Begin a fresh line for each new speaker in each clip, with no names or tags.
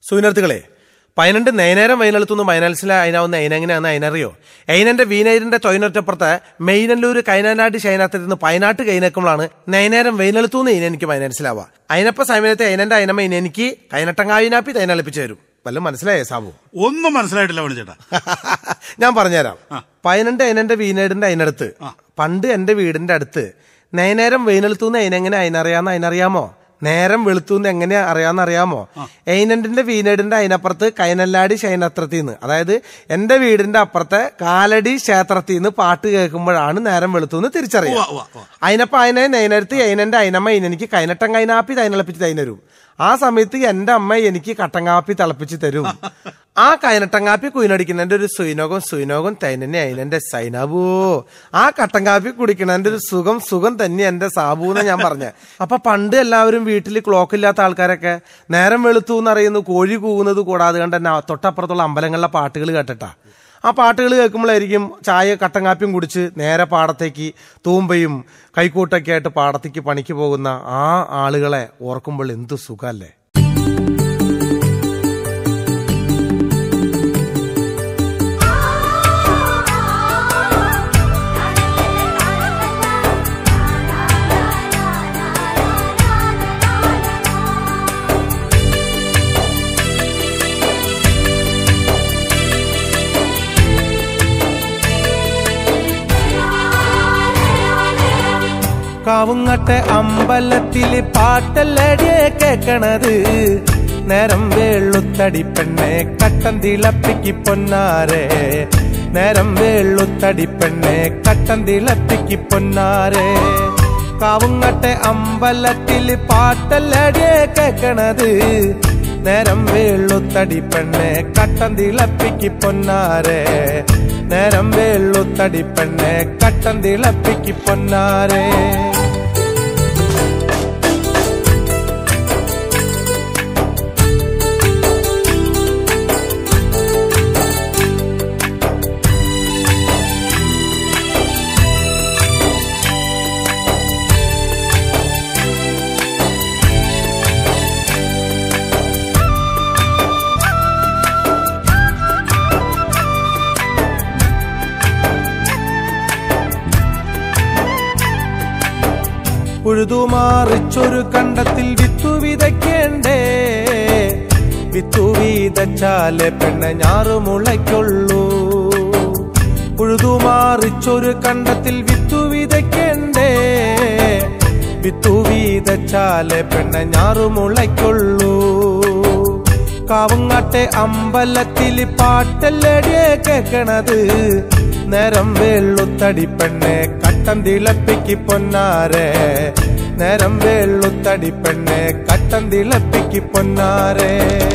സുവിനർത്തുകളെ പതിനെണ്ട് നയനേരം വൈനലത്തുനിന്ന് മൈനൽസിലെ അതിനാവുന്ന അയിനെങ്ങനെയാണെന്ന് അതിനറിയോ അയിനന്റെ വീനൈരിന്റെ തൊയിനൊറ്റപ്പുറത്ത് മെയിനല്ലൂർ കൈനാനാട്ട് ശൈനാത്തിൽ നിന്ന് പയനാട്ട് കൈനക്കുമ്പോഴാണ് നയനേരം വൈനലത്തൂന്ന് ഇനി എനിക്ക് മനസ്സിലാവുക അതിനപ്പ സമയത്തെ അയിനന്റെ അയിനമ്മ ഇനി എനിക്ക് കൈനട്ടങ്ങാവിനാപ്പി തൈനളിപ്പിച്ചു തരും വല്ലതും മനസ്സിലായേ സാബു
ഒന്നും മനസ്സിലായിട്ടില്ല മണിച്ചേട്ടാ
ഞാൻ പറഞ്ഞുതരാം പതിനെണ്ട് അതിനെന്റെ വീനേടിന്റെ അതിനടുത്ത് പണ്ട് എന്റെ വീടിന്റെ അടുത്ത് നയനേരം വെയിനെളുത്തൂന്ന് അതിനെങ്ങനെ അതിനറിയാന്ന് അതിനറിയാമോ നേരം വെളുത്തൂന്ന് എങ്ങനെ അറിയാന്ന് അറിയാമോ എയിനന്റിന്റെ വീനേടിന്റെ അതിനപ്പുറത്ത് കൈനല്ലാടി ശൈനത്രത്തിന്ന് അതായത് എന്റെ വീടിന്റെ അപ്പുറത്തെ കാലടി ക്ഷേത്രത്തിന്ന് പാട്ട് കേൾക്കുമ്പോഴാണ് നേരം വെളുത്തൂന്ന് തിരിച്ചറിയാം
ഉവ്വ, ഉവ്വ, ഉവ്വ.
അതിനപ്പ അതിനെ നൈനടുത്ത് അതിനെന്റെ അതിനമ്മ എനിക്ക് കൈനട്ടം കൈനാപ്പി തൈനളപ്പിച്ച് തൈനരും ആ സമയത്ത് എന്റെ അമ്മ എനിക്ക് കട്ടങ്കാപ്പി തിളപ്പിച്ച് തരും ആ കൈനട്ടങ്കാപ്പി കുയിനടിക്കുന്നതിന്റെ ഒരു സുയിനോകം സുയിനോകം തൈനന്നെ അതിനെന്റെ സൈനാബൂ ആ കട്ടങ്കാപ്പി കുടിക്കുന്നതിന്റെ ഒരു സുഖം സുഖം തന്നെ എന്റെ സാബു എന്ന് ഞാൻ പറഞ്ഞ അപ്പൊ പണ്ട് എല്ലാവരും വീട്ടിൽ ക്ലോക്ക് ഇല്ലാത്ത ആൾക്കാരൊക്കെ നേരം വെളുത്തു എന്നറിയുന്നു കോഴി കൂവുന്നത് കൂടാതെ കണ്ട് തന്നെ തൊട്ടപ്പുറത്തുള്ള അമ്പലങ്ങളിലെ പാട്ടുകൾ കേട്ടിട്ടാ ആ പാട്ടുകൾ കേൾക്കുമ്പോഴായിരിക്കും ചായ കട്ടങ്കാപ്പിയും കുടിച്ച് നേരെ പാടത്തേക്ക് തൂമ്പയും കൈക്കൂട്ടൊക്കെ ആയിട്ട് പാടത്തേക്ക് പണിക്ക് പോകുന്ന ആ ആളുകളെ ഓർക്കുമ്പോൾ എന്ത് സുഖല്ലേ കാവുങ്ങട്ടെ അമ്പലത്തില് പാട്ടല്ലടിയെ കേക്കണത് നേരം വേളുത്തടി പെണ്ണെ കട്ടൻ തിളപ്പിക്ക് പൊന്നാരെ നേരം വേളുത്തടി പെണ്ണെ കട്ടൻ തിളപ്പിക്ക് പൊന്നാരെ കാവുങ്ങട്ടെ അമ്പലത്തില് പാട്ടല്ലടിയെ കേക്കണത് നേരം വേളുത്തടി പെണ്ണെ കട്ടൻ തിളപ്പിക്ക് പൊന്നാരെ നേരം വേളുത്തടി പെണ്ണെ കട്ടൻ തിളപ്പിക്ക് പൊന്നാരെ ഉഴുതുമാറിച്ചൊരു കണ്ടത്തിൽ വിത്തു വിതയ്ക്കേണ്ടേ വിത്തു വിതച്ചാലേ പെണ്ണ ഞാറു മുളയ്ക്കുള്ളൂ ഉഴുതുമാറിച്ചൊരു കണ്ടത്തിൽ വിത്തു വിതയ്ക്കേണ്ടേ വിത്തു വിതച്ചാലേ പെണ്ണ ഞാറു മുളയ്ക്കുള്ളൂ കാവുങ്ങാട്ടെ അമ്പലത്തിൽ പാട്ടല്ലടിയെ കേക്കണത് നേരം വെള്ളുത്തടി പെണ്ണെ കട്ടൻ തിളപ്പിക്ക് പൊന്നാരെ നേരം വെള്ളുത്തടി പെണ്ണെ കട്ടൻ തിളപ്പിക്ക് പൊന്നാരെ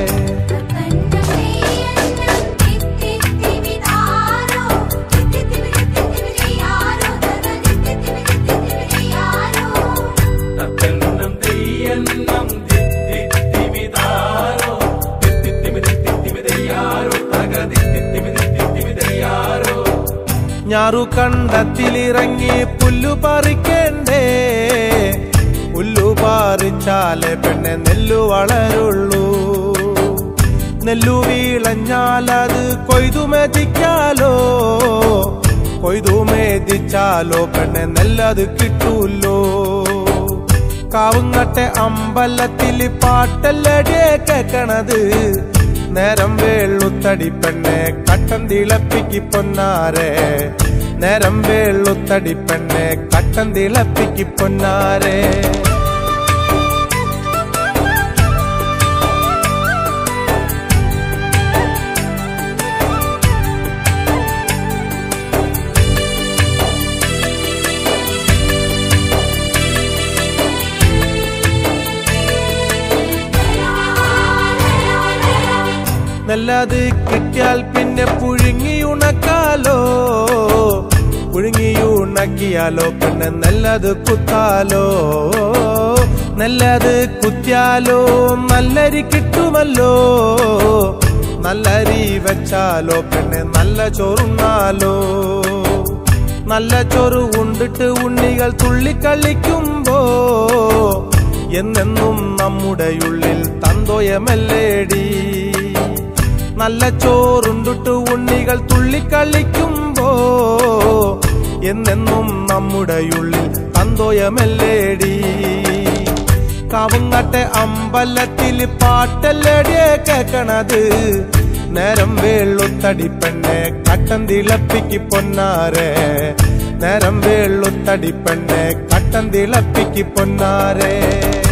ഞാറു കണ്ടത്തിലിറങ്ങി പുല്ലു പറിക്കണ്ടേ പുല്ലു പറിച്ചാലേ പെണ്ണെ നെല്ലു വളരുള്ളൂ നെല്ലു വീളഞ്ഞാലത് കൊയ്തു മെതിക്കാലോ കൊയ്തു മേതിച്ചാലോ പെണ്ണെ നെല്ലത് കിട്ടൂല്ലോ കാവുങ്ങട്ടെ അമ്പലത്തിൽ പാട്ടല്ലടിയെ കേക്കണത് നേരം വേളുത്തടി പെണ്ണെ കട്ടൻ തിളപ്പിക്ക് പൊന്നാരെ നേരം വേളുത്തടി പെണ്ണെ കട്ടൻ തിളപ്പിക്ക് പൊന്നാരെ നല്ലത് കിട്ടിയാൽ പിന്നെ പുഴുങ്ങി ഉണക്കാലോ പുഴുങ്ങി ഉണക്കിയാലോ പിന്നെ നല്ലത് കുത്താലോ നല്ലത് കുത്തിയാലോ നല്ലരി കിട്ടുമല്ലോ നല്ലരി വെച്ചാലോ പിന്നെ നല്ല ചോറുണ്ണാലോ നല്ല ചോറ് ഉണ്ടിട്ട് ഉണ്ണികൾ തുള്ളിക്കളിക്കുമ്പോ എന്നെന്നും നമ്മുടെ ഉള്ളിൽ തന്തോയമല്ലേടി നല്ല ചോറുണ്ടിട്ട് ഉണ്ണികൾ തുള്ളിക്കളിക്കുമ്പോ എന്നെന്നും നമ്മുടെ ഉള്ളിൽ തന്തോയമല്ലേടി കാവുങ്ങട്ടെ അമ്പലത്തിൽ പാട്ടല്ലേടിയെ കേക്കണത് നേരം വേളുത്തടി പെണ്ണെ കട്ടൻ തിളപ്പിക്ക് പൊന്നാരെ നേരം വേളുത്തടി പെണ്ണെ കട്ടൻ തിളപ്പിക്ക് പൊന്നാരെ